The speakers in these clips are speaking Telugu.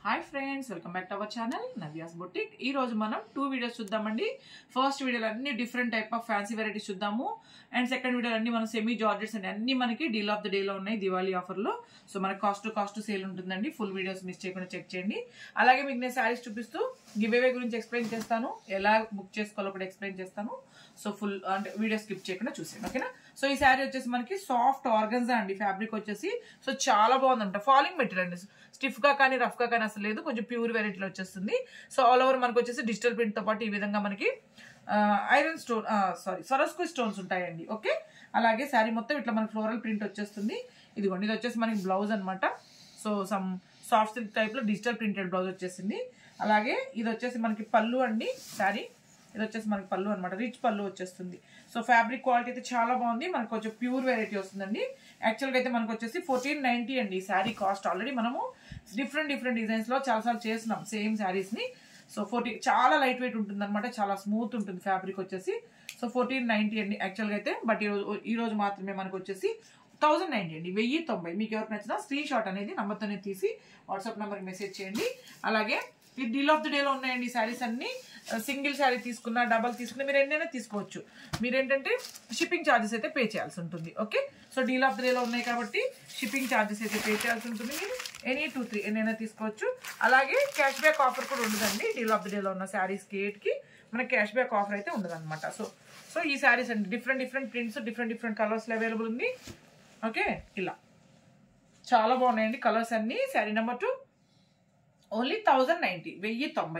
hi friends welcome back to our channel Navya's boutique ఈ రోజు మనం టూ వీడియోస్ చూద్దామండి ఫస్ట్ వీడియోలో అన్ని different type of fancy varieties చూద్దాము అండ్ సెకండ్ వీడియోలో అన్ని మన సెమీ జార్జెట్స్ అండి అన్ని మనకి డీల్ ఆఫ్ ద డేలో ఉన్నాయి దివాళీ ఆఫర్లో సో మనకి కాస్ట్ టు కాస్ట్ సేల్ ఉంటుందండి ఫుల్ వీడియోస్ మిస్ చేయకుండా చెక్ చేయండి అలాగే మీకు నేను శారీస్ చూపిస్తూ గివ్ అవే గురించి ఎక్స్ప్లెయిన్ చేస్తాను ఎలా బుక్ చేసుకోవాలో కూడా ఎక్స్ప్లెయిన్ చేస్తాను సో ఫుల్ అంటే వీడియో స్కిప్ చేయకుండా చూసేయండి ఓకేనా సో ఈ శారీ వచ్చేసి మనకి సాఫ్ట్ ఆర్గన్జా అండి ఫ్యాబ్రిక్ వచ్చేసి సో చాలా బాగుందంట ఫాలింగ్ మెటీరియల్ అండి స్టిఫ్ గా కానీ రఫ్ గా కానీ అసలు లేదు కొంచెం ప్యూర్ వెరైటీలో వచ్చేస్తుంది సో ఆల్ ఓవర్ మనకు వచ్చేసి డిజిటల్ ప్రింట్ తో పాటు ఈ విధంగా మనకి ఐరన్ స్టోన్ సారీ సరస్కు స్టోన్స్ ఉంటాయండి ఓకే అలాగే శారీ మొత్తం ఇట్లా మనకి ఫ్లోరల్ ప్రింట్ వచ్చేస్తుంది ఇదిగోండి ఇది వచ్చేసి మనకి బ్లౌజ్ అనమాట so some soft silk type లో డిజిటల్ ప్రింటెడ్ బ్లౌజ్ వచ్చేసింది అలాగే ఇది వచ్చేసి మనకి పళ్ళు అండి శారీ ఇది వచ్చేసి మనకి పళ్ళు అనమాట రిచ్ పళ్ళు వచ్చేస్తుంది సో ఫ్యాబ్రిక్ క్వాలిటీ అయితే చాలా బాగుంది మనకు కొంచెం ప్యూర్ వెరైటీ వస్తుందండి యాక్చువల్గా అయితే మనకు వచ్చేసి ఫోర్టీన్ నైన్టీ అండి ఈ శారీ కాస్ట్ ఆల్రెడీ మనము డిఫరెంట్ డిఫరెంట్ డిజైన్స్ లో చాలాసార్లు చేసినాం సేమ్ శారీస్ ని సో ఫోర్టీ చాలా లైట్ వెయిట్ ఉంటుంది అనమాట చాలా స్మూత్ ఉంటుంది ఫ్యాబ్రిక్ వచ్చేసి సో ఫోర్టీన్ నైన్టీ అండి యాక్చువల్గా అయితే బట్ ఈ రోజు ఈ రోజు మాత్రమే మనకు వచ్చేసి థౌసండ్ నైన్టీ అండి వెయ్యి తొంభై మీకు ఎవరికి నచ్చినా స్క్రీన్ షాట్ అనేది నంబర్తోనే తీసి వాట్సాప్ నెంబర్కి మెసేజ్ చేయండి అలాగే ఈ డీల్ ఆఫ్ ది డేలో ఉన్నాయండి శారీస్ అన్ని సింగిల్ శారీ తీసుకున్నా డబల్ తీసుకున్నా మీరు ఎన్నైనా తీసుకోవచ్చు మీరు ఏంటంటే షిప్పింగ్ ఛార్జెస్ అయితే పే చేయాల్సి ఉంటుంది okay so deal of the డేలో ఉన్నాయి కాబట్టి షిప్పింగ్ ఛార్జెస్ అయితే పే చేయాల్సి ఉంటుంది మీరు ఎనీ టూ త్రీ ఎన్నైనా తీసుకోవచ్చు అలాగే క్యాష్ బ్యాక్ ఆఫర్ కూడా ఉండదండి డీల్ ఆఫ్ ది డేలో ఉన్న శారీస్కి ఎయిట్కి మనకి క్యాష్ బ్యాక్ ఆఫర్ అయితే ఉండదన్నమాట సో సో ఈ శారీస్ అండి different different prints different different కలర్స్లో అవైలబుల్ ఉంది ఓకే ఇలా చాలా బాగున్నాయండి కలర్స్ అన్నీ sari number two only thousand ninety వెయ్యి తొంభై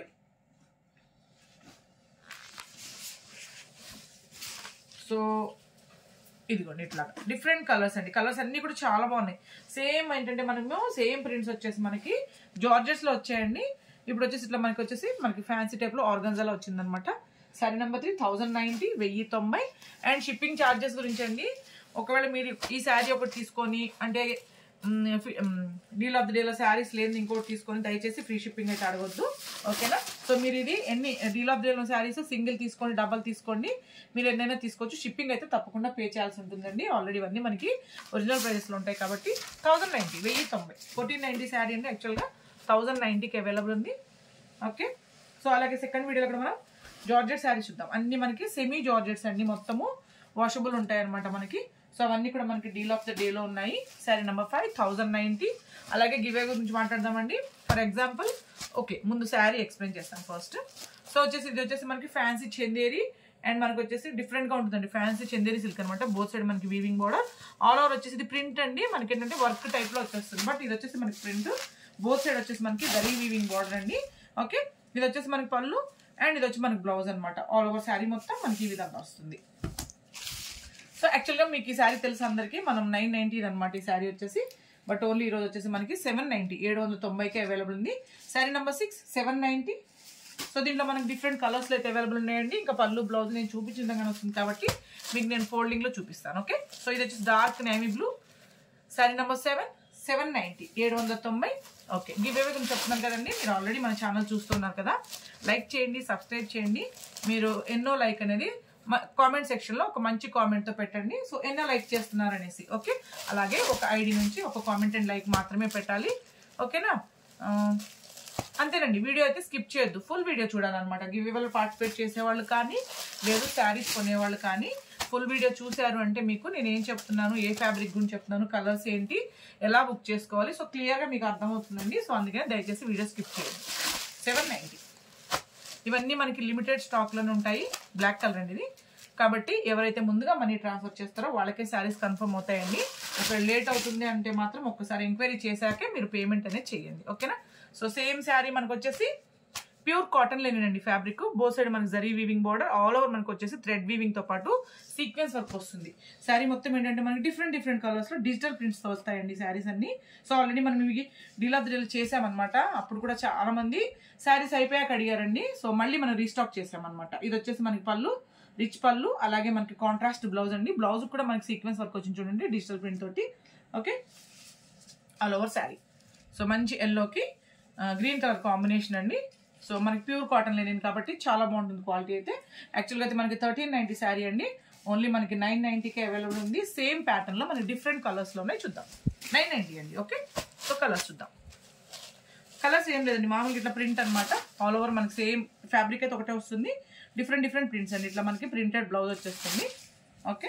సో ఇదిగోండి ఇట్లా డిఫరెంట్ కలర్స్ అండి కలర్స్ అన్ని కూడా చాలా బాగున్నాయి సేమ్ ఏంటంటే మనము సేమ్ ప్రింట్స్ వచ్చేసి మనకి జార్జెస్ లో వచ్చాయండి ఇప్పుడు వచ్చేసి ఇట్లా మనకి వచ్చేసి మనకి ఫ్యాన్సీ టైప్ లో ఆర్గన్జాలో వచ్చిందనమాట sari number three thousand ninety వెయ్యి తొంభై అండ్ షిప్పింగ్ ఛార్జెస్ గురించి అండి ఒకవేళ మీరు ఈ శారీ ఒకటి తీసుకొని అంటే డీల్ ఆఫ్ ది డేలో శారీస్ లేదు ఇంకోటి తీసుకొని దయచేసి ఫ్రీ షిప్పింగ్ అయితే అడగొద్దు ఓకేనా సో మీరు ఇది ఎన్ని డీల్ ఆఫ్ ది డేలో శారీస్ సింగిల్ తీసుకోండి డబల్ తీసుకోండి మీరు ఎన్నైనా తీసుకోవచ్చు షిప్పింగ్ అయితే తప్పకుండా పే చేయాల్సి ఉంటుందండి ఆల్రెడీ ఇవన్నీ మనకి ఒరిజినల్ ప్రైజెస్లో ఉంటాయి కాబట్టి థౌసండ్ నైంటీ వెయ్యి తొంభై ఫోర్టీన్ నైంటీ శారీ అండి యాక్చువల్గా థౌసండ్ నైంటీకి అవైలబుల్ ఉంది ఓకే సో అలాగే సెకండ్ వీడియోలో కూడా మనం జార్జెట్ శారీస్ చూద్దాం అన్ని మనకి సెమీ జార్జెట్స్ అండి మొత్తము వాషబుల్ ఉంటాయి అనమాట మనకి సో అవన్నీ కూడా మనకి డీల్ ఆఫ్ ద డేలో ఉన్నాయి sari number five thousand ninety అలాగే గివే గురించి మాట్లాడదామండి ఫర్ ఎగ్జాంపుల్ ఓకే ముందు శారీ ఎక్స్ప్లెయిన్ చేస్తాను ఫస్ట్ సో వచ్చేసి ఇది వచ్చేసి మనకి ఫ్యాన్సీ చందేరి అండ్ మనకి వచ్చేసి డిఫరెంట్ గా ఉంటుందండి ఫ్యాన్సీ చందేరి సిల్క్ అనమాట బోత్ సైడ్ మనకి వీవింగ్ బోర్డర్ ఆల్ ఓవర్ వచ్చేసి ఇది ప్రింట్ అండి మనకి ఏంటంటే వర్క్ టైప్ లో వచ్చేస్తుంది బట్ ఇది వచ్చేసి మనకి ప్రింట్ బోత్ సైడ్ వచ్చేసి మనకి దరీ వీవింగ్ బోర్డర్ అండి ఓకే ఇది వచ్చేసి మనకి పళ్ళు అండ్ ఇది వచ్చి మనకి బ్లౌజ్ అనమాట ఆల్ ఓవర్ శారీ మొత్తం మనకి ఈ విధంగా వస్తుంది సో యాక్చువల్గా మీకు ఈ శారీ తెలుసు అందరికీ మనం నైన్ నైన్టీ అనమాట ఈ శారీ వచ్చేసి బట్ ఓన్లీ ఈ రోజు వచ్చేసి మనకి సెవెన్ నైన్టీ ఏడు వందల తొంభైకి అవైలబుల్ ఉంది sari number six seven ninety so దీంట్లో మనకి డిఫరెంట్ కలర్స్లో అయితే అవైలబుల్ ఉన్నాయండి ఇంకా పళ్ళు బ్లౌజ్ నేను చూపించిన విధంగానే వస్తుంది కాబట్టి మీకు నేను ఫోల్డింగ్లో చూపిస్తాను ఓకే సో ఇది వచ్చేసి dark navy blue sari number seven seven ninety ఏడు వందల తొంభై ఓకే గివ్ అవే గురించి చెప్తున్నాను కదండి మీరు ఆల్రెడీ మన ఛానల్ చూస్తున్నారు కదా లైక్ చేయండి సబ్స్క్రైబ్ చేయండి మీరు ఎన్నో లైక్ అనేది కామెంట్ సెక్షన్లో ఒక మంచి కామెంట్తో పెట్టండి సో ఎన్నో లైక్ చేస్తున్నారు అనేసి ఓకే అలాగే ఒక ఐడి నుంచి ఒక కామెంట్ అండ్ లైక్ మాత్రమే పెట్టాలి ఓకేనా అంతేనండి వీడియో అయితే స్కిప్ చేయొద్దు ఫుల్ వీడియో చూడాలన్నమాట గివ్ ఇవాళ పార్టిసిపేట్ చేసేవాళ్ళు కానీ లేదు శారీస్ కొనేవాళ్ళు కానీ ఫుల్ వీడియో చూశారు అంటే మీకు నేను ఏం చెప్తున్నాను ఏ ఫ్యాబ్రిక్ గురించి చెప్తున్నాను కలర్స్ ఏంటి ఎలా బుక్ చేసుకోవాలి సో క్లియర్గా మీకు అర్థమవుతుందండి సో అందుకని దయచేసి వీడియో స్కిప్ చేయండి సెవెన్ నైంటీ ఇవన్నీ మనకి లిమిటెడ్ స్టాక్లోనే ఉంటాయి బ్లాక్ కలర్ అండి ఇది కాబట్టి ఎవరైతే ముందుగా మనీ ట్రాన్స్ఫర్ చేస్తారో వాళ్ళకే శారీస్ కన్ఫర్మ్ అవుతాయండి ఒకవేళ లేట్ అవుతుంది అంటే మాత్రం ఒక్కసారి ఎంక్వైరీ చేశాకే మీరు పేమెంట్ అనేది చేయండి ఓకేనా సో సేమ్ శారీ మనకు వచ్చేసి ప్యూర్ కాటన్ లేనండి ఫ్యాబ్రిక్ బో సైడ్ మనకి zari weaving border all over మనకు వచ్చేసి థ్రెడ్ వీవింగ్ తో పాటు సీక్వెన్స్ వర్క్ వస్తుంది శారీ మొత్తం ఏంటంటే మనకి డిఫరెంట్ డిఫరెంట్ కలర్స్ లో డిజిటల్ ప్రింట్స్ తో వస్తాయండి శారీస్ అన్ని సో ఆల్రెడీ మనం ఇవి డీల్ ఆఫ్ డీల్ చేసామన్నమాట అప్పుడు కూడా చాలా మంది శారీస్ అయిపోయాక అడిగారండి సో మళ్ళీ మనం రీస్టాక్ చేసామన్నమాట ఇది వచ్చేసి మనకి పళ్ళు రిచ్ పళ్ళు అలాగే మనకి కాంట్రాస్ట్ బ్లౌజ్ అండి బ్లౌజ్ కూడా మనకి సీక్వెన్స్ వర్క్ వచ్చింది చూడండి డిజిటల్ ప్రింట్ తోటి okay all over sari so మంచి ఎల్లోకి గ్రీన్ కలర్ కాంబినేషన్ అండి సో మనకి ప్యూర్ కాటన్ లేనిది కాబట్టి చాలా బాగుంటుంది క్వాలిటీ అయితే యాక్చువల్గా అయితే మనకి థర్టీన్ నైంటీ శారీ అండి ఓన్లీ మనకి నైన్ నైంటీకి అవైలబుల్ ఉంది సేమ్ ప్యాటర్న్లో మనకి డిఫరెంట్ కలర్స్లో ఉన్నాయి చూద్దాం నైన్ నైంటీ అండి ఓకే సో కలర్స్ చూద్దాం కలర్స్ ఏం లేదండి మామూలుగా ఇట్లా ప్రింట్ అనమాట ఆల్ ఓవర్ మనకి సేమ్ ఫ్యాబ్రిక్ అయితే ఒకటే వస్తుంది డిఫరెంట్ డిఫరెంట్ ప్రింట్స్ అండి ఇట్లా మనకి ప్రింటెడ్ బ్లౌజ్ వచ్చేస్తుంది ఓకే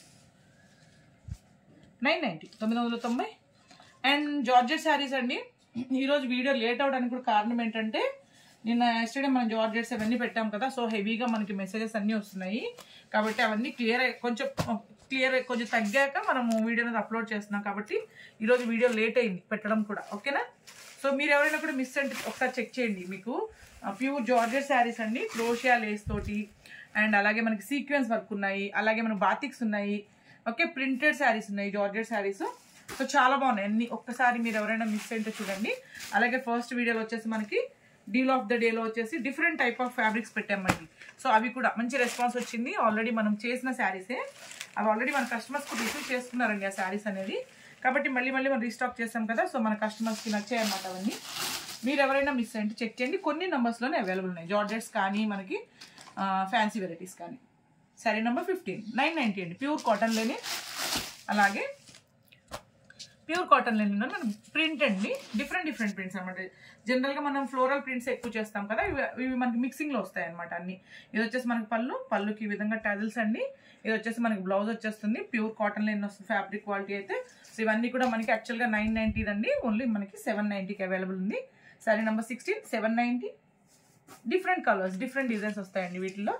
నైన్ నైంటీ తొమ్మిది వందల తొంభై అండ్ జార్జెట్ శారీస్ అండి ఈరోజు వీడియో లేట్ అవడానికి కూడా కారణం ఏంటంటే నిన్న ఎస్టర్డే మనం జార్జెట్స్ అవన్నీ పెట్టాం కదా సో హెవీగా మనకి మెసేజెస్ అన్నీ వస్తున్నాయి కాబట్టి అవన్నీ క్లియర్ కొంచెం క్లియర్ కొంచెం తగ్గాక మనము వీడియో అనేది అప్లోడ్ చేస్తున్నాం కాబట్టి ఈరోజు వీడియో లేట్ అయింది పెట్టడం కూడా ఓకేనా సో మీరు ఎవరైనా కూడా మిస్ అంటే ఒకసారి చెక్ చేయండి మీకు ప్యూర్ జార్జెట్ శారీస్ అండి క్రోషియా లేస్ తోటి అండ్ అలాగే మనకి సీక్వెన్స్ వర్క్ ఉన్నాయి అలాగే మనకి బాతిక్స్ ఉన్నాయి ఓకే ప్రింటెడ్ శారీస్ ఉన్నాయి జార్జెట్ శారీస్ సో చాలా బాగున్నాయి అన్ని ఒక్కసారి మీరు ఎవరైనా మిస్ అయితే చూడండి అలాగే ఫస్ట్ వీడియోలో వచ్చేసి మనకి డీల్ ఆఫ్ ద డేలో వచ్చేసి డిఫరెంట్ టైప్ ఆఫ్ ఫ్యాబ్రిక్స్ పెట్టామండి సో అవి కూడా మంచి రెస్పాన్స్ వచ్చింది ఆల్రెడీ మనం చేసిన శారీసే అవి ఆల్రెడీ మన కస్టమర్స్ కూడా రిసీవ్ చేసుకున్నారండి ఆ శారీస్ అనేది కాబట్టి మళ్ళీ మళ్ళీ మనం రీస్టాక్ చేస్తాం కదా సో మన కస్టమర్స్కి నచ్చాయి అన్నమాట అవన్నీ మీరు ఎవరైనా మిస్ అయ్యండి చెక్ చేయండి కొన్ని నెంబర్స్లోనే అవైలబుల్ ఉన్నాయి జార్జెట్స్ కానీ మనకి ఫ్యాన్సీ వెరైటీస్ కానీ sari number fifteen nine ninety అండి ప్యూర్ కాటన్ లేని అలాగే ప్యూర్ కాటన్ లెనిన్ మనం ప్రింట్ అండి డిఫరెంట్ డిఫరెంట్ ప్రింట్స్ అనమాట జనరల్గా మనం ఫ్లోరల్ ప్రింట్స్ ఎక్కువ చేస్తాం కదా ఇవి ఇవి మనకి మిక్సింగ్లో వస్తాయి అనమాట అన్ని ఇది వచ్చేసి మనకి పళ్ళు పళ్ళుకి ఈ విధంగా టజల్స్ అండి ఇది వచ్చేసి మనకి బ్లౌజ్ వచ్చేస్తుంది ప్యూర్ కాటన్ లెనిన్ వస్తుంది ఫ్యాబ్రిక్ క్వాలిటీ అయితే సో ఇవన్నీ కూడా మనకి యాక్చువల్గా నైన్ నైంటీ అండి ఓన్లీ మనకి సెవెన్ నైంటీకి అవైలబుల్ ఉంది sari number sixteen seven ninety different colours different designs వస్తాయండి వీటిలో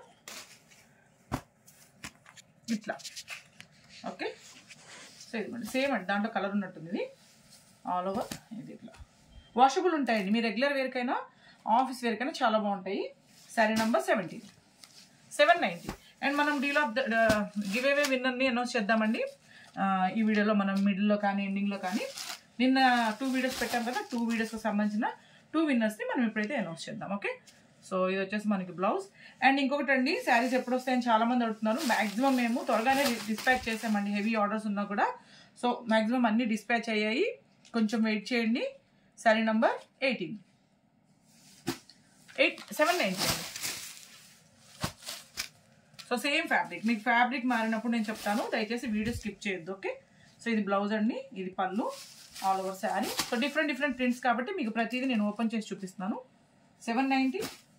ఇట్లా ఓకే సో ఇది మేడం సేమ్ అండి దాంట్లో కలర్ ఉన్నట్టుంది ఇది ఆల్ ఓవర్ ఇది ఇట్లా వాషబుల్ ఉంటాయండి మీ రెగ్యులర్ వేర్కైనా ఆఫీస్ వేర్కైనా చాలా బాగుంటాయి sari number seventeen seven ninety and మనం deal of the giveaway విన్నర్ని అనౌన్స్ చేద్దామండి ఆ, ఈ వీడియోలో మనం మిడిల్లో కానీ ఎండింగ్లో కానీ నిన్న టూ వీడియోస్ పెట్టాం కదా టూ వీడియోస్కి సంబంధించిన టూ విన్నర్స్ని మనం ఇప్పుడైతే అనౌన్స్ చేద్దాం ఓకే సో ఇది వచ్చేసి మనకి బ్లౌజ్ అండ్ ఇంకొకటి అండి శారీస్ ఎప్పుడు వస్తాయని చాలా మంది అడుగుతున్నారు మాక్సిమం మేము త్వరగానే డిస్పాచ్ చేసామండి హెవీ ఆర్డర్స్ ఉన్నా కూడా సో మాక్సిమం అన్ని డిస్పాచ్ అయ్యాయి కొంచెం వెయిట్ చేయండి sari number eighteen eight seven ninety అండి సో సేమ్ ఫ్యాబ్రిక్ మీకు ఫ్యాబ్రిక్ మారినప్పుడు నేను చెప్తాను దయచేసి వీడియో స్కిప్ చేయొద్దు ఓకే సో ఇది బ్లౌజ్ అండి ఇది pallu all over sari so different different prints కాబట్టి మీకు ప్రతిదీ నేను ఓపెన్ చేసి చూపిస్తున్నాను సెవెన్ నైంటీ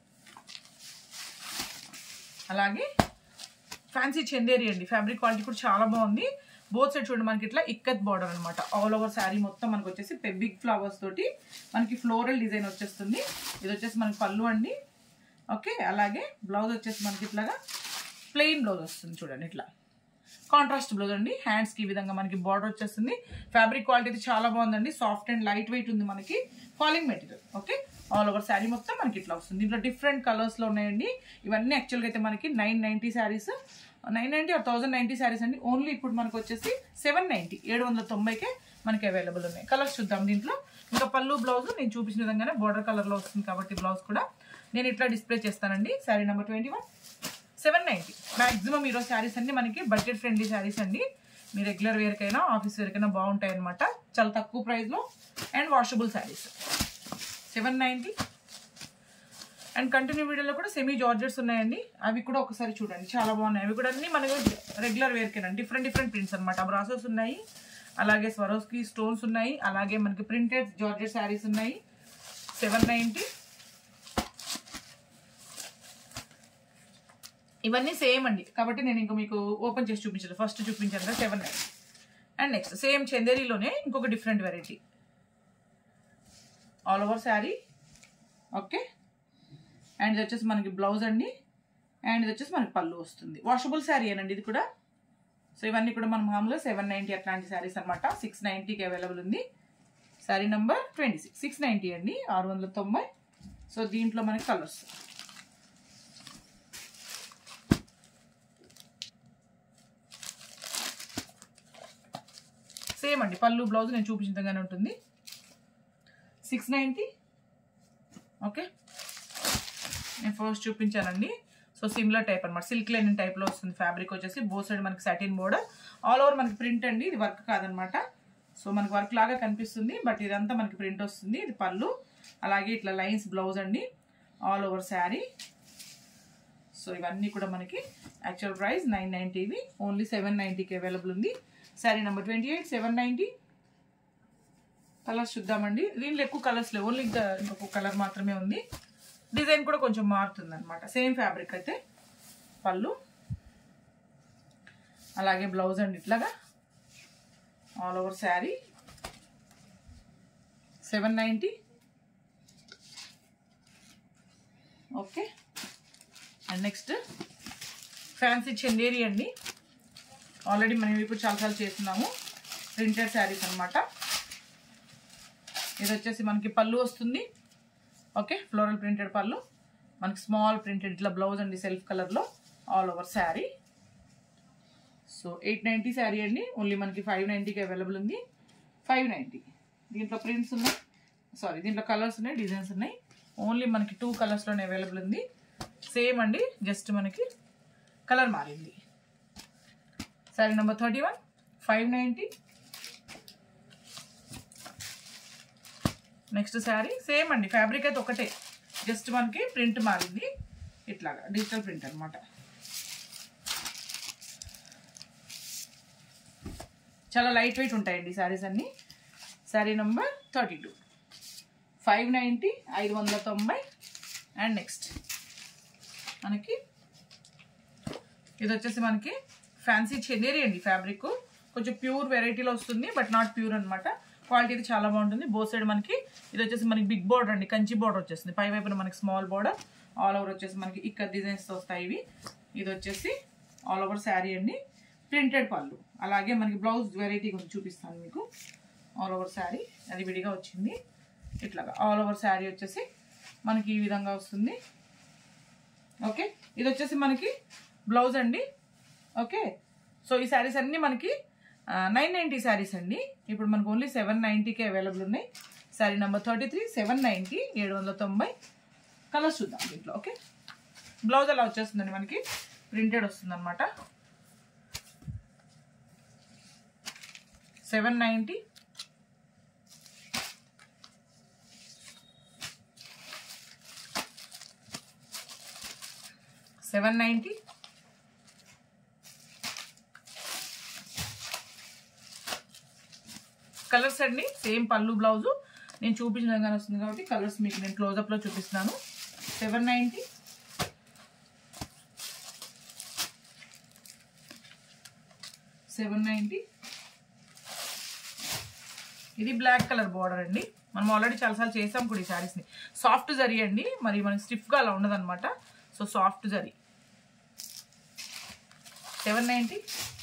అలాగే ఫ్యాన్సీ చందేరి అండి ఫ్యాబ్రిక్ క్వాలిటీ కూడా చాలా బాగుంది బోత్ సైడ్ చూడండి మనకి ఇట్లా ఇక్కత్ బార్డర్ అనమాట ఆల్ ఓవర్ శారీ మొత్తం మనకి వచ్చేసి బిగ్ ఫ్లవర్స్ తోటి మనకి ఫ్లోరల్ డిజైన్ వచ్చేస్తుంది ఇది వచ్చేసి మనకి పళ్ళు అండి ఓకే అలాగే బ్లౌజ్ వచ్చేసి మనకి ఇట్లాగా ప్లెయిన్ బ్లౌజ్ వస్తుంది చూడండి ఇట్లా కాంట్రాస్ట్ బ్లౌజ్ అండి హ్యాండ్స్కి ఈ విధంగా మనకి బార్డర్ వచ్చేస్తుంది ఫ్యాబ్రిక్ క్వాలిటీ అయితే చాలా బాగుందండి సాఫ్ట్ అండ్ లైట్ వెయిట్ ఉంది మనకి falling material okay all over sari మొత్తం మనకి ఇట్లా వస్తుంది దీంట్లో డిఫరెంట్ కలర్స్లో ఉన్నాయండి ఇవన్నీ యాక్చువల్గా అయితే మనకి nine ninety saris nine ninety or thousand ninety saris అండి ఓన్లీ ఇప్పుడు మనకు వచ్చేసి సెవెన్ నైంటీ ఏడు వందల తొంభైకే మనకి అవైలబుల్ ఉన్నాయి కలర్స్ చూద్దాం దీంట్లో ఇంకా పళ్ళు బ్లౌజ్ నేను చూపించిన విధంగానే బార్డర్ కలర్లో వస్తుంది కాబట్టి బ్లౌజ్ కూడా నేను ఇట్లా డిస్ప్లే చేస్తానండి sari number twenty one seven ninety maximum ఈరోజు శారీస్ అన్ని మనకి బడ్జెట్ ఫ్రెండ్లీ శారీస్ అండి మీ రెగ్యులర్ వేర్కైనా ఆఫీస్ వేర్కైనా బాగుంటాయి అనమాట చాలా తక్కువ ప్రైస్లో and washable saris seven ninety and continue వీడియోలో కూడా సెమీ జార్జెట్స్ ఉన్నాయండి అవి కూడా ఒకసారి చూడండి చాలా బాగున్నాయి అవి కూడా అన్ని మనకు రెగ్యులర్ వేర్కేనండి డిఫరెంట్ డిఫరెంట్ ప్రింట్స్ అనమాట బ్రాసెస్ ఉన్నాయి అలాగే స్వరోస్కి స్టోన్స్ ఉన్నాయి అలాగే మనకి ప్రింటెడ్ జార్జెట్ శారీస్ ఉన్నాయి సెవెన్ నైంటీ ఇవన్నీ సేమ్ అండి కాబట్టి నేను ఇంకా మీకు ఓపెన్ చేసి చూపించాను ఫస్ట్ చూపించాను కదా seven nine and next same చందేరిలోనే ఇంకొక different variety all over sari okay and ఇది వచ్చేసి మనకి బ్లౌజ్ అండి అండ్ ఇది వచ్చేసి మనకి పళ్ళు వస్తుంది వాషబుల్ శారీ అనండి ఇది కూడా సో ఇవన్నీ కూడా మనం మామూలుగా సెవెన్ నైంటీ అట్లాంటి శారీస్ అనమాట సిక్స్ నైంటీకి అవైలబుల్ ఉంది sari number twenty six six ninety అండి ఆరు వందల తొంభై సో దీంట్లో మనకి కలర్స్ సేమ్ అండి పళ్ళు బ్లౌజ్ నేను చూపించిన విధంగానే ఉంటుంది సిక్స్ నైంటీ ఓకే నేను ఫస్ట్ చూపించానండి సో సిమిలర్ టైప్ అనమాట సిల్క్ లైనింగ్ టైప్లో వస్తుంది ఫ్యాబ్రిక్ వచ్చేసి బో సైడ్ మనకి సాటిన్ బోర్డర్ ఆల్ ఓవర్ మనకి ప్రింట్ అండి ఇది వర్క్ కాదనమాట సో మనకి వర్క్ లాగా కనిపిస్తుంది బట్ ఇదంతా మనకి ప్రింట్ వస్తుంది ఇది పళ్ళు అలాగే ఇట్లా లైన్స్ బ్లౌజ్ అండి ఆల్ ఓవర్ శారీ సో ఇవన్నీ కూడా మనకి యాక్చువల్ ప్రైస్ నైన్ నైంటీవి ఓన్లీ సెవెన్ నైంటీకి అవైలబుల్ ఉంది sari number twenty eight seven ninety colours చూద్దామండి దీనిలో ఎక్కువ కలర్స్ లేవు ఓన్లీ ఇంకా ఇంకొక కలర్ మాత్రమే ఉంది డిజైన్ కూడా కొంచెం మారుతుంది అనమాట సేమ్ ఫ్యాబ్రిక్ అయితే పళ్ళు అలాగే బ్లౌజ్ అండి ఇట్లాగా all over sari seven ninety okay and next fancy Chanderi అండి ఆల్రెడీ మనం ఇప్పుడు చాలాసార్లు చేస్తున్నాము ప్రింటెడ్ శారీస్ అనమాట ఇది వచ్చేసి మనకి పళ్ళు వస్తుంది ఓకే ఫ్లోరల్ ప్రింటెడ్ పళ్ళు మనకి స్మాల్ ప్రింటెడ్ ఇట్లా బ్లౌజ్ అండి సెల్ఫ్ కలర్లో all over sari so eight ninety sari అండి ఓన్లీ మనకి ఫైవ్ నైంటీకి అవైలబుల్ ఉంది ఫైవ్ నైంటీ దీంట్లో ప్రింట్స్ ఉన్నాయి సారీ దీంట్లో కలర్స్ ఉన్నాయి డిజైన్స్ ఉన్నాయి ఓన్లీ మనకి టూ కలర్స్లోనే అవైలబుల్ ఉంది సేమ్ అండి జస్ట్ మనకి కలర్ మారింది sari number thirty one five ninety next sari same అండి ఫ్యాబ్రిక్ అయితే ఒకటే జస్ట్ మనకి ప్రింట్ మారింది ఇట్లాగా డిజిటల్ ప్రింట్ అనమాట చాలా లైట్ వెయిట్ ఉంటాయండి శారీస్ అన్నీ sari number thirty two five ninety ఐదు వందల తొంభై అండ్ నెక్స్ట్ మనకి ఇది వచ్చేసి మనకి ఫ్యాన్సీ చెనేరి అండి ఫ్యాబ్రిక్ కొంచెం ప్యూర్ వెరైటీలో వస్తుంది బట్ నాట్ ప్యూర్ అనమాట క్వాలిటీ అయితే చాలా బాగుంటుంది బో సైడ్ మనకి ఇది వచ్చేసి మనకి బిగ్ బోర్డర్ అండి కంచి బోర్డర్ వచ్చేస్తుంది పై వైపున మనకి స్మాల్ బోర్డర్ ఆల్ ఓవర్ వచ్చేసి మనకి ఇక్కడ డిజైన్స్ వస్తాయి ఇవి ఇది వచ్చేసి ఆల్ ఓవర్ శారీ అండి ప్రింటెడ్ పళ్ళు అలాగే మనకి బ్లౌజ్ వెరైటీ కొంచెం చూపిస్తాను మీకు ఆల్ ఓవర్ శారీ అది విడిగా వచ్చింది ఇట్లాగా ఆల్ ఓవర్ శారీ వచ్చేసి మనకి ఈ విధంగా వస్తుంది ఓకే ఇది వచ్చేసి మనకి బ్లౌజ్ అండి ఓకే సో ఈ శారీస్ అన్నీ మనకి నైన్ నైంటీ శారీస్ అండి ఇప్పుడు మనకు ఓన్లీ సెవెన్ నైంటీకే అవైలబుల్ ఉన్నాయి sari number thirty three seven ninety ఏడు వందల తొంభై కలర్స్ చూద్దాం దీంట్లో ఓకే బ్లౌజ్ అలా వచ్చేస్తుందండి మనకి ప్రింటెడ్ వస్తుంది అనమాట seven ninety seven ninety colours అండి సేమ్ పళ్ళు బ్లౌజు నేను చూపించిన విధంగానే వస్తుంది కాబట్టి కలర్స్ మీకు నేను క్లోజప్లో చూపిస్తున్నాను సెవెన్ నైంటీ సెవెన్ నైంటీ ఇది బ్లాక్ కలర్ బార్డర్ అండి మనం ఆల్రెడీ చాలాసార్లు చేసాం కూడా ఈ శారీస్ని సాఫ్ట్ జరీ అండి మరి మనకి స్టిఫ్గా అలా ఉండదన్నమాట so soft zari seven ninety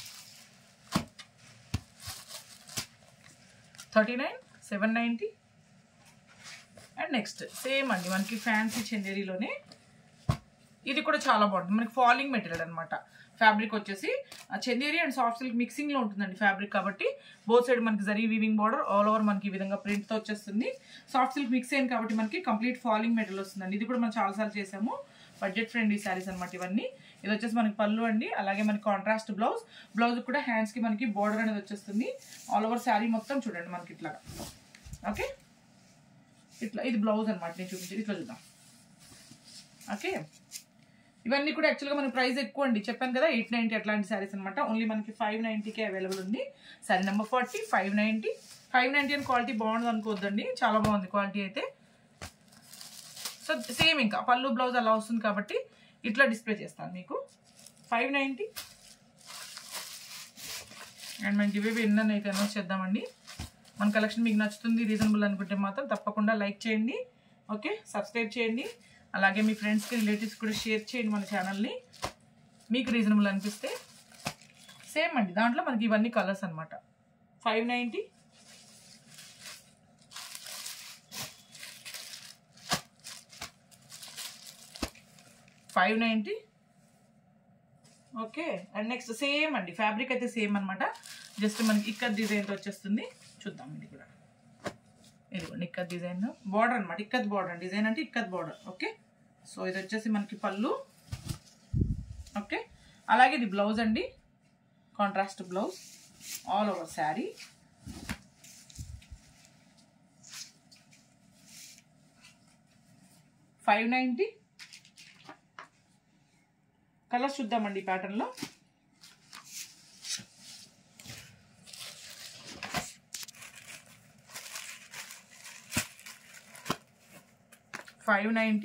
thirty nine seven ninety and next same అండి మనకి ఫ్యాన్సీ చందేరీలోనే ఇది కూడా చాలా బాగుంటుంది మనకి ఫాలింగ్ మెటీరియల్ అనమాట ఫ్యాబ్రిక్ వచ్చేసి చందేరి అండ్ సాఫ్ట్ సిల్క్ మిక్సింగ్లో ఉంటుందండి ఫ్యాబ్రిక్ కాబట్టి బోత్ సైడ్ మనకి zari weaving border all over మనకి ఈ విధంగా ప్రింట్తో వచ్చేస్తుంది సాఫ్ట్ సిల్క్ మిక్స్ అయింది కాబట్టి మనకి కంప్లీట్ ఫాలింగ్ మెటీరియల్ వస్తుందండి ఇది కూడా మనం చాలాసార్లు చేసాము బడ్జెట్ ఫ్రెండ్లీ శారీస్ అనమాట ఇవన్నీ ఇది వచ్చేసి మనకి పళ్ళు అండి అలాగే మనకి కాంట్రాస్ట్ బ్లౌజ్ బ్లౌజ్ కూడా హ్యాండ్స్కి మనకి బార్డర్ అనేది వచ్చేస్తుంది ఆల్ ఓవర్ శారీ మొత్తం చూడండి మనకి ఇట్లా ఓకే ఇట్లా ఇది బ్లౌజ్ అనమాట నేను చూపించేది ఇట్లా చూద్దాం ఓకే ఇవన్నీ కూడా యాక్చువల్గా మనకి ప్రైస్ ఎక్కువ అండి చెప్పాను కదా ఎయిట్ నైంటీ అట్లాంటి శారీస్ అనమాట ఓన్లీ మనకి ఫైవ్ నైంటీకే అవైలబుల్ ఉంది sari number forty five ninety five ninety అని క్వాలిటీ బాగుంది అనుకోవద్దండి చాలా బాగుంది క్వాలిటీ అయితే సో సేమ్ ఇంకా పళ్ళు బ్లౌజ్ అలా వస్తుంది కాబట్టి ఇట్లా డిస్ప్లే చేస్తాను మీకు ఫైవ్ నైంటీ అండ్ మనకి ఇవేవి ఎన్నని అయితే అనౌన్స్ చేద్దామండి మన కలెక్షన్ మీకు నచ్చుతుంది రీజనబుల్ అనుకుంటే మాత్రం తప్పకుండా లైక్ చేయండి ఓకే సబ్స్క్రైబ్ చేయండి అలాగే మీ ఫ్రెండ్స్కి రిలేటివ్స్ కూడా షేర్ చేయండి మన ఛానల్ని మీకు రీజనబుల్ అనిపిస్తే సేమ్ అండి దాంట్లో మనకి ఇవన్నీ కలర్స్ అనమాట five ninety five ninety okay and next same అండి ఫ్యాబ్రిక్ అయితే సేమ్ అనమాట జస్ట్ మనకి ఇక్కడ డిజైన్తో వచ్చేస్తుంది చూద్దాం ఇది కూడా ఇదిగోండి ఇక్కత్ డిజైన్ బార్డర్ అనమాట ఇక్కత్ బార్డర్ డిజైన్ అంటే ఇక్కత్ బార్డర్ ఓకే సో ఇది వచ్చేసి మనకి పళ్ళు ఓకే అలాగే ఇది బ్లౌజ్ అండి contrast blouse all over sari five ninety colours చూద్దామండి ఈ ప్యాటర్న్లో five ninety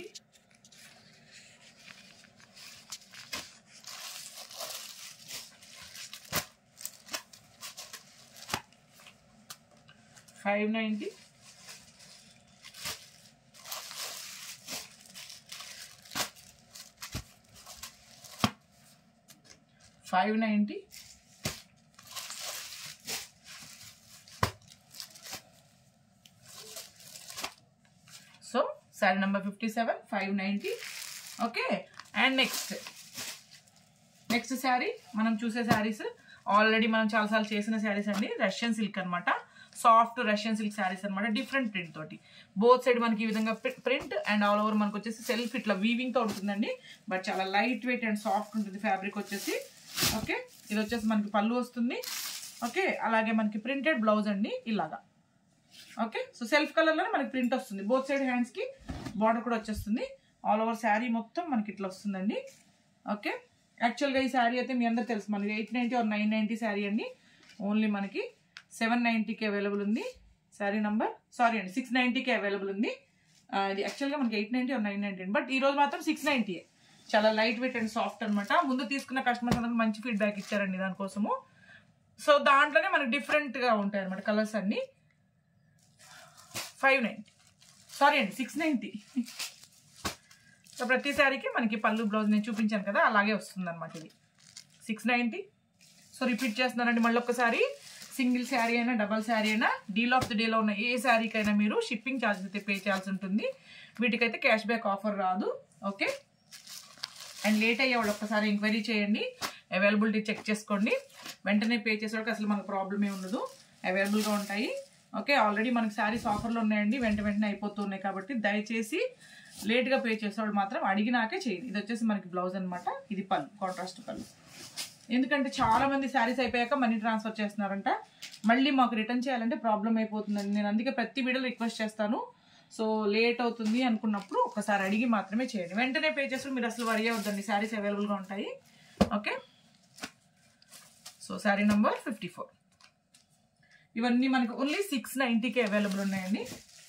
five ninety five ninety so sari number fifty seven five ninety okay and next next sari మనం చూసే శారీస్ ఆల్రెడీ మనం చాలాసార్లు చేసిన శారీస్ అండి రష్యన్ సిల్క్ అనమాట సాఫ్ట్ రష్యన్ సిల్క్ శారీస్ అనమాట డిఫరెంట్ ప్రింట్ తోటి బోత్ సైడ్ మనకి ఈ విధంగా ప్రింట్ అండ్ ఆల్ ఓవర్ మనకు వచ్చేసి సెల్ఫ్ ఇట్లా వీవింగ్ తో ఉంటుందండి బట్ చాలా లైట్ వెయిట్ అండ్ సాఫ్ట్ ఉంటుంది ఫ్యాబ్రిక్ వచ్చేసి ఓకే ఇది వచ్చేసి మనకి పళ్ళు వస్తుంది ఓకే అలాగే మనకి ప్రింటెడ్ బ్లౌజ్ అండి ఇలాగా ఓకే సో సెల్ఫ్ కలర్లోనే మనకి ప్రింట్ వస్తుంది బోత్ సైడ్ హ్యాండ్స్కి బార్డర్ కూడా వచ్చేస్తుంది ఆల్ ఓవర్ శారీ మొత్తం మనకి ఇట్లా వస్తుందండి ఓకే యాక్చువల్గా ఈ శారీ అయితే మీ అందరూ తెలుసు మనకి eight ninety or nine ninety sari అండి ఓన్లీ మనకి సెవెన్ నైంటీకి అవైలబుల్ ఉంది శారీ నంబర్ సారీ అండి సిక్స్ నైంటీకి అవైలబుల్ ఉంది ఆ, ఇది యాక్చువల్గా మనకి eight ninety or nine ninety but ఈ రోజు మాత్రం సిక్స్ నైంటీయే చాలా లైట్ వెయిట్ అండ్ సాఫ్ట్ అనమాట ముందు తీసుకున్న కస్టమర్స్ అందరూ మంచి ఫీడ్బ్యాక్ ఇచ్చారండి దానికోసము సో దాంట్లోనే మనకి డిఫరెంట్గా ఉంటాయి అనమాట కలర్స్ అన్నీ ఫైవ్ నైంటీ సారీ అండి సిక్స్ నైంటీ సో ప్రతి శారీకి మనకి పళ్ళు బ్లౌజ్ నేను చూపించాను కదా అలాగే వస్తుంది అనమాట ఇది సిక్స్ నైంటీ సో రిపీట్ చేస్తున్నానండి మళ్ళీ ఒక్కసారి సింగిల్ శారీ అయినా డబల్ శారీ అయినా డీల్ ఆఫ్ ది డేలో ఉన్న ఏ శారీకైనా మీరు షిప్పింగ్ ఛార్జెస్ అయితే పే చేయాల్సి ఉంటుంది వీటికైతే క్యాష్ బ్యాక్ ఆఫర్ రాదు ఓకే అండ్ లేట్ అయ్యే వాళ్ళు ఒక్కసారి ఎంక్వైరీ చేయండి అవైలబిలిటీ చెక్ చేసుకోండి వెంటనే పే చేసేవాళ్ళకి అసలు మనకు ప్రాబ్లమే ఉండదు అవైలబుల్గా ఉంటాయి ఓకే ఆల్రెడీ మనకి శారీస్ ఆఫర్లు ఉన్నాయండి వెంట వెంటనే అయిపోతున్నాయి కాబట్టి దయచేసి లేట్గా పే చేసేవాళ్ళు మాత్రం అడిగినాకే చేయండి ఇది వచ్చేసి మనకి బ్లౌజ్ అనమాట ఇది పళ్ళు కాంట్రాస్ట్ పళ్ళు ఎందుకంటే చాలా మంది శారీస్ అయిపోయాక మనీ ట్రాన్స్ఫర్ చేస్తున్నారంట మళ్ళీ మాకు రిటర్న్ చేయాలంటే ప్రాబ్లం అయిపోతుందండి నేను అందుకే ప్రతి వీడియోలో రిక్వెస్ట్ చేస్తాను సో లేట్ అవుతుంది అనుకున్నప్పుడు ఒకసారి అడిగి మాత్రమే చేయండి వెంటనే పే చేసి మీరు అసలు వరి అవుద్దండి శారీస్ అవైలబుల్గా ఉంటాయి okay so sari number fifty four ఇవన్నీ మనకు ఓన్లీ సిక్స్ నైంటీకి అవైలబుల్ ఉన్నాయండి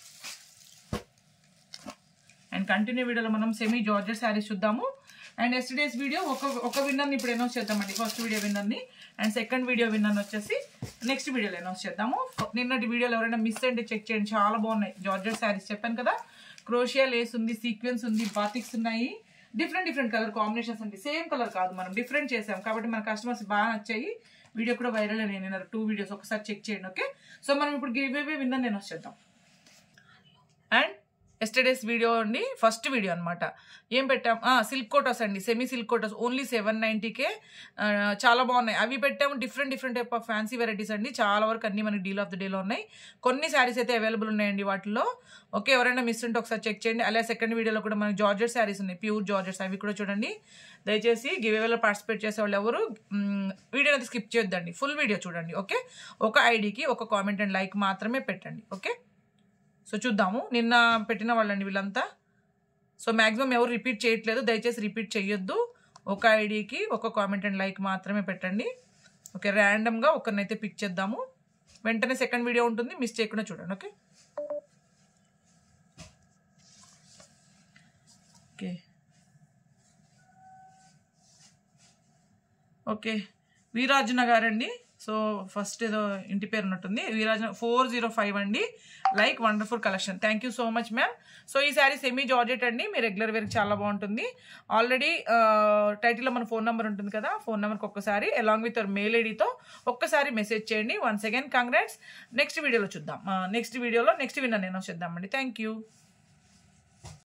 అండ్ కంటిన్యూ వీడియోలో మనం సెమీ జార్జెట్ శారీస్ చూద్దాము అండ్ ఎస్టర్డేస్ వీడియో ఒక ఒక విన్నర్ని ఇప్పుడు అనౌన్స్ చేద్దామండి ఫస్ట్ వీడియో విన్నర్ని అండ్ సెకండ్ వీడియో విన్నర్ని వచ్చేసి నెక్స్ట్ వీడియోలో అనౌన్స్ చేద్దాము ఫ- నిన్నటి వీడియోలో ఎవరైనా మిస్ అంటే చెక్ చేయండి చాలా బాగున్నాయి జార్జెట్ శారీస్ చెప్పాను కదా క్రోషియా లేస్ ఉంది సీక్వెన్స్ ఉంది బాతిక్స్ ఉన్నాయి డిఫరెంట్ డిఫరెంట్ కలర్ కాంబినేషన్స్ అండి సేమ్ కలర్ కాదు మనం డిఫరెంట్ చేసాం కాబట్టి మన కస్టమర్స్ బాగా నచ్చాయి వీడియో కూడా వైరల్ నేను టూ వీడియోస్ ఒకసారి చెక్ చేయండి ఓకే సో మనం ఇప్పుడు గివ్ అవే విన్నర్ నేను వచ్చేద్దాం అండ్ ఎస్టర్డేస్ వీడియో అండి ఫస్ట్ వీడియో అనమాట ఏం పెట్టాం సిల్క్ కోటర్స్ అండి సెమీ సిల్క్ కోటర్స్ ఓన్లీ సెవెన్ నైంటీకే చాలా బాగున్నాయి అవి పెట్టాము different different type of fancy varieties అండి చాలా వరకు అన్ని మనకి డీల్ ఆఫ్ ద డేలో ఉన్నాయి కొన్ని శారీస్ అయితే అవైలబుల్ ఉన్నాయండి వాటిలో ఓకే ఎవరైనా మిస్ ఉంటే ఒకసారి చెక్ చేయండి అలాగే సెకండ్ వీడియోలో కూడా మనకి జార్జెట్ శారీస్ ఉన్నాయి ప్యూర్ జార్జెట్స్ అవి కూడా చూడండి దయచేసి గివ్ అవేలో పార్టిసిపేట్ చేసే వాళ్ళు ఎవరు వీడియో అయితే స్కిప్ చేయొద్దండి ఫుల్ వీడియో చూడండి ఓకే ఒక ఐడికి ఒక కామెంట్ అండ్ లైక్ మాత్రమే పెట్టండి ఓకే సో చూద్దాము నిన్న పెట్టిన వాళ్ళండి వీళ్ళంతా సో మ్యాక్సిమం ఎవరు రిపీట్ చేయట్లేదు దయచేసి రిపీట్ చేయొద్దు ఒక ఐడికి ఒక కామెంట్ అండ్ లైక్ మాత్రమే పెట్టండి ఓకే ర్యాండమ్గా ఒకరినైతే పిక్ చేద్దాము వెంటనే సెకండ్ వీడియో ఉంటుంది మిస్ చేయకుండా చూడండి ఓకే ఓకే ఓకే వీరాజున గారండి సో ఫస్ట్ ఏదో ఇంటి పేరు ఉన్నట్టుంది వీరాజున ఫోర్ జీరో ఫైవ్ అండి like wonderful collection thank you so much ma'am so ఈ శారీ సెమీ జార్జెట్ అండి మీ రెగ్యులర్ వేర్కి చాలా బాగుంటుంది ఆల్రెడీ టైటిల్లో మన ఫోన్ నెంబర్ ఉంటుంది కదా ఫోన్ నెంబర్కి ఒక్కసారి అలాంగ్ విత్ యువర్ మెయిల్ ఐడితో ఒక్కసారి మెసేజ్ చేయండి వన్స్ అగైన్ కంగ్రాట్స్ నెక్స్ట్ వీడియోలో చూద్దాం నెక్స్ట్ వీడియోలో నెక్స్ట్ విన్నర్ నేను చూద్దామండి థ్యాంక్ యూ